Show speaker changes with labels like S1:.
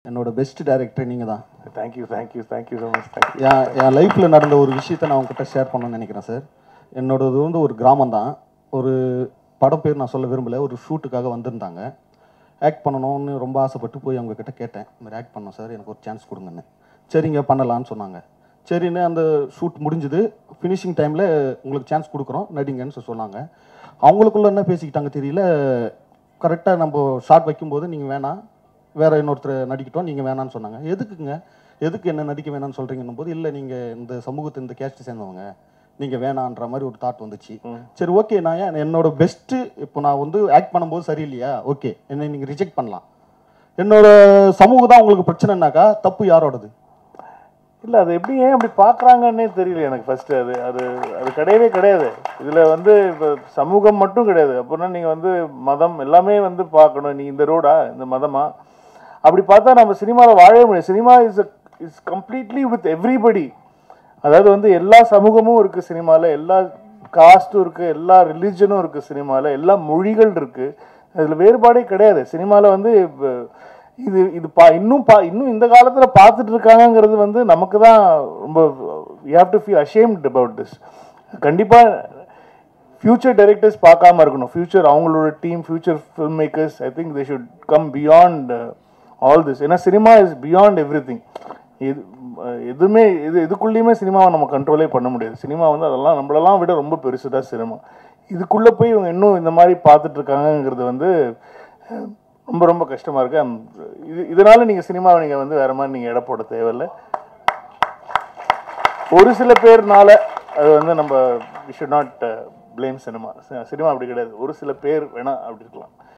S1: என்னோட best director நீங்கள் தான்
S2: thank you thank you thank you so much thank you
S1: என் என் லைஃப்பில் நடந்த ஒரு விஷயத்த நான் உங்ககிட்ட ஷேர் பண்ணணும்னு நினைக்கிறேன் சார் என்னோடது வந்து ஒரு கிராமம் தான் ஒரு படம் பேர் நான் சொல்ல விரும்பல ஒரு ஷூட்டுக்காக வந்திருந்தாங்க ஆக்ட் பண்ணணும்னு ரொம்ப ஆசைப்பட்டு போய் அவங்க கிட்ட கேட்டேன் இந்த மாதிரி ஆக்ட் பண்ணோம் சார் எனக்கு ஒரு சான்ஸ் கொடுங்கன்னு சரிங்க பண்ணலான்னு சொன்னாங்க சரின்னு அந்த ஷூட் முடிஞ்சுது ஃபினிஷிங் டைமில் உங்களுக்கு சான்ஸ் கொடுக்குறோம் நடிங்கன்னு சொல்லி சொன்னாங்க அவங்களுக்குள்ள என்ன பேசிக்கிட்டாங்க தெரியல கரெக்டாக நம்ம ஷார்ட் வைக்கும்போது நீங்கள் வேணாம் வேற இன்னொருத்தர் நடிக்கட்டும் நீங்கள் வேணான்னு சொன்னாங்க எதுக்குங்க எதுக்கு என்ன நடிக்க வேணாம்னு சொல்கிறீங்கன்னும் போது இல்லை நீங்கள் இந்த சமூகத்தை இந்த கேஸ்ட் சேர்ந்தவங்க நீங்கள் வேணான்ற மாதிரி ஒரு தாட் வந்துச்சு சரி ஓகே நான் ஏன் என்னோட பெஸ்ட்டு இப்போ நான் வந்து ஆக்ட் பண்ணும்போது சரியில்லையா ஓகே என்னை நீங்கள் ரிஜெக்ட் பண்ணலாம் என்னோட சமூகம் தான் உங்களுக்கு பிரச்சனைனாக்கா தப்பு யாரோடது
S2: இல்லை அது எப்படி ஏன் அப்படி பார்க்குறாங்கன்னே தெரியல எனக்கு ஃபர்ஸ்ட் அது அது அது கிடையவே கிடையாது இதில் வந்து இப்போ சமூகம் மட்டும் கிடையாது அப்படின்னா நீங்கள் வந்து மதம் எல்லாமே வந்து பார்க்கணும் நீ இந்த ரோடா இந்த மதமா அப்படி பார்த்தா நம்ம சினிமாவில் வாழவே முடியும் cinema is is completely with everybody அதாவது வந்து எல்லா சமூகமும் இருக்குது சினிமாவில் எல்லா காஸ்ட்டும் இருக்குது எல்லா ரிலிஜனும் இருக்குது சினிமாவில் எல்லா மொழிகள் இருக்குது அதில் வேறுபாடே கிடையாது சினிமாவில் வந்து இப்ப இது இது பா இன்னும் பா இன்னும் இந்த காலத்தில் பார்த்துட்டு இருக்காங்கங்கிறது வந்து நமக்கு தான் ரொம்ப you have to feel ashamed about this கண்டிப்பாக ஃபியூச்சர் டைரக்டர்ஸ் பார்க்காம இருக்கணும் ஃபியூச்சர் அவங்களோட team future film makers I think they should come beyond all this ஏன்னா cinema is beyond everything இது அஹ், எதுவுமே இது இதுக்குள்ளேயுமே சினிமாவை நம்ம கண்ட்ரோலே பண்ண முடியாது சினிமா வந்து அதெல்லாம் நம்மளெல்லாம் விட ரொம்ப பெருசு தான் சினிமா இதுக்குள்ளே போய் இவங்க இன்னும் இந்த மாதிரி பார்த்துட்டு இருக்காங்கங்கிறது வந்து அஹ், ரொம்ப ரொம்ப கஷ்டமாக இருக்கு I'm- இது இதனால நீங்கள் சினிமாவை நீங்கள் வந்து வேற மாதிரி நீங்கள் எடை போட தேவையில்லை ஒரு சில பேர்னால அது வந்து நம்ம we should not blame cinema cinema அப்படி கிடையாது ஒரு சில பேர் வேணா அப்படி இருக்கலாம்